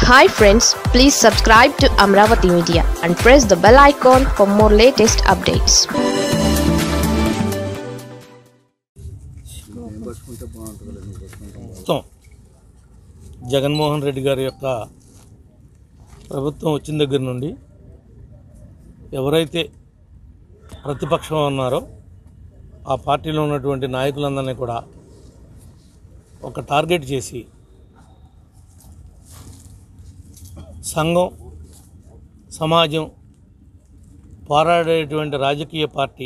hi friends please subscribe to Amaravati media and press the bell icon for more latest updates మొత్తం జగన్మోహన్ రెడ్డి గారి యొక్క ప్రభుత్వం వచ్చిన దగ్గర నుండి ఎవరైతే ప్రతిపక్షం ఉన్నారో ఆ పార్టీలో ఉన్నటువంటి నాయకులందరినీ కూడా ఒక టార్గెట్ చేసి సంఘం సమాజం పోరాడేటువంటి రాజకీయ పార్టీ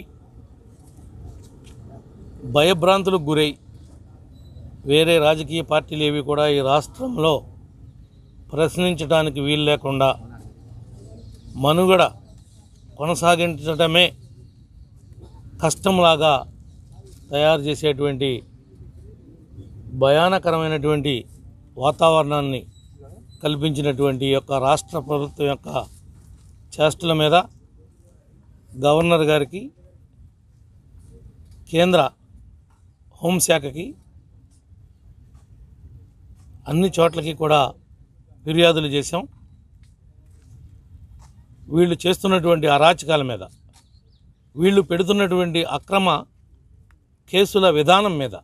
భయభ్రాంతులకు గురై వేరే రాజకీయ పార్టీలు ఏవి కూడా ఈ రాష్ట్రంలో ప్రశ్నించడానికి వీలు లేకుండా మనుగడ కొనసాగించడమే కష్టంలాగా తయారు చేసేటువంటి భయానకరమైనటువంటి వాతావరణాన్ని కల్పించినటువంటి ఈ యొక్క రాష్ట్ర ప్రభుత్వం యొక్క చేష్టల మీద గవర్నర్ గారికి కేంద్ర హోంశాఖకి అన్ని చోట్లకి కూడా ఫిర్యాదులు చేశాం వీళ్ళు చేస్తున్నటువంటి అరాచకాల మీద వీళ్ళు పెడుతున్నటువంటి అక్రమ కేసుల విధానం మీద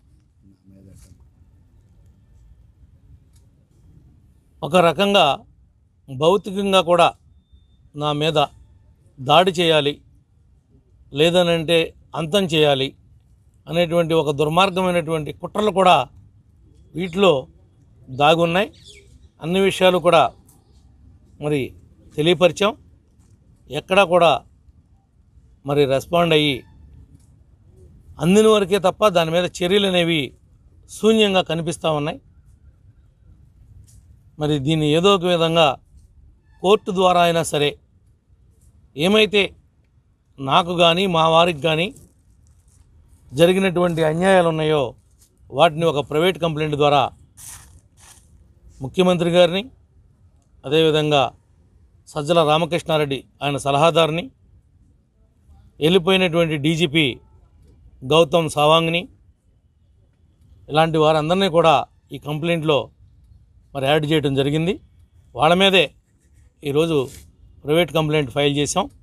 ఒక రకంగా భౌతికంగా కూడా నా మీద దాడి చేయాలి లేదనంటే అంతం చేయాలి అనేటువంటి ఒక దుర్మార్గమైనటువంటి కుట్రలు కూడా వీటిలో దాగున్నాయి అన్ని విషయాలు కూడా మరి తెలియపరిచాం ఎక్కడా కూడా మరి రెస్పాండ్ అయ్యి అందిన వరకే తప్ప దాని మీద చర్యలు అనేవి శూన్యంగా కనిపిస్తూ ఉన్నాయి మరి దీన్ని ఏదో ఒక విధంగా కోర్టు ద్వారా అయినా సరే ఏమైతే నాకు కానీ మా వారికి కానీ జరిగినటువంటి అన్యాయాలు ఉన్నాయో వాటిని ఒక ప్రైవేట్ కంప్లైంట్ ద్వారా ముఖ్యమంత్రి గారిని అదేవిధంగా సజ్జల రామకృష్ణారెడ్డి ఆయన సలహాదారుని వెళ్ళిపోయినటువంటి డీజీపీ గౌతమ్ సావాంగ్ని ఇలాంటి వారందరినీ కూడా ఈ కంప్లైంట్లో మరి యాడ్ చేయడం జరిగింది వాళ్ళ మీదే ఈరోజు ప్రైవేట్ కంప్లైంట్ ఫైల్ చేసాం